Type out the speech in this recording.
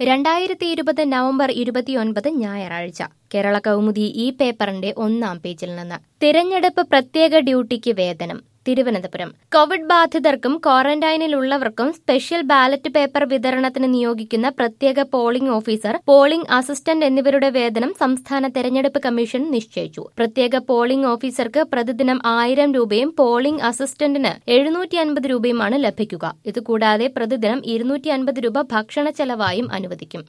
രണ്ടായിരത്തി ഇരുപത് നവംബർ ഇരുപത്തിയൊൻപത് ഞായറാഴ്ച കേരള കൗമുദി ഈ പേപ്പറിന്റെ ഒന്നാം പേജിൽ നിന്ന് തിരഞ്ഞെടുപ്പ് പ്രത്യേക ഡ്യൂട്ടിക്ക് വേതനം തിരുവനന്തപുരം കോവിഡ് ബാധിതർക്കും ക്വാറന്റൈനിലുള്ളവർക്കും സ്പെഷ്യൽ ബാലറ്റ് പേപ്പർ വിതരണത്തിന് നിയോഗിക്കുന്ന പ്രത്യേക പോളിംഗ് ഓഫീസർ പോളിംഗ് അസിസ്റ്റന്റ് എന്നിവരുടെ വേതനം സംസ്ഥാന തെരഞ്ഞെടുപ്പ് കമ്മീഷൻ നിശ്ചയിച്ചു പ്രത്യേക പോളിംഗ് ഓഫീസർക്ക് പ്രതിദിനം ആയിരം രൂപയും പോളിംഗ് അസിസ്റ്റന്റിന് എഴുന്നൂറ്റി അൻപത് രൂപയുമാണ് ലഭിക്കുക ഇതുകൂടാതെ പ്രതിദിനം ഇരുന്നൂറ്റി അൻപത് രൂപ ഭക്ഷണ ചെലവായും അനുവദിക്കും